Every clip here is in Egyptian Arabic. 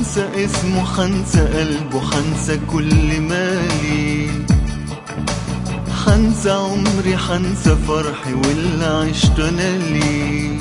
حنسى اسمه حنسى قلبه حنسى كل مالي حنسى عمري حنسى فرحي واللي عشت انا ليه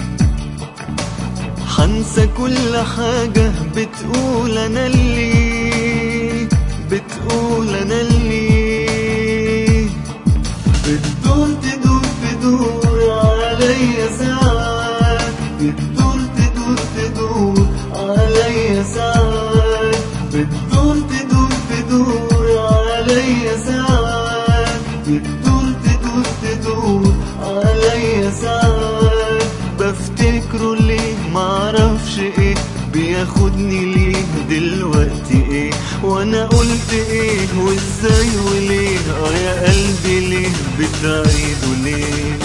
حنسى كل حاجة بتقول انا اللي بتقول انا اللي بتدور تدور تدور عليا ساعات بتدور تدور تدور عليا ساعات بتدور تدور تدور عليا ساعات بتدور تدور تدور عليا ساعات بفتكره ليه معرفش ايه بياخدني ليه دلوقتي ايه وانا قلت ايه وازاي وليه اه يا قلبي ليه بتعيده ليه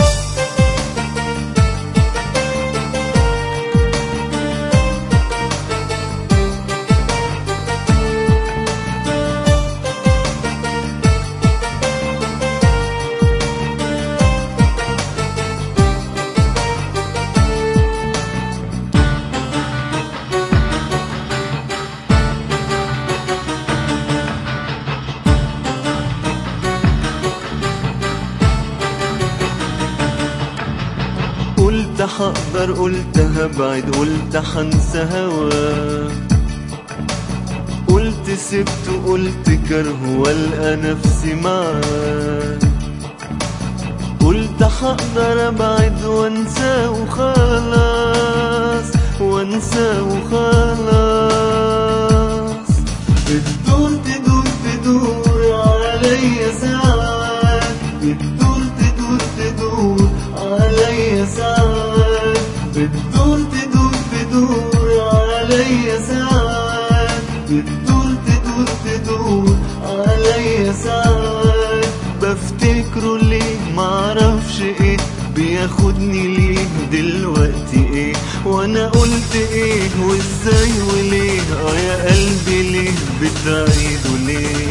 قلت حقدر قلت هبعد قلت حنسى هوا قلت سبت قلت كره والقى نفسي معاه قلت حقدر ابعد وانسى وخلاص وانسى وخلاص بتدور تدور تدور عليا ساعات بتدور تدور تدور عليا ساعات بتدور تدور تدور عليا ساعات بتدور تدور تدور عليا ساعات بفتكره ليه معرفش ايه بياخدني ليه دلوقتي ايه وانا قلت ايه وازاي وليه اه يا قلبي ليه بتعيده ليه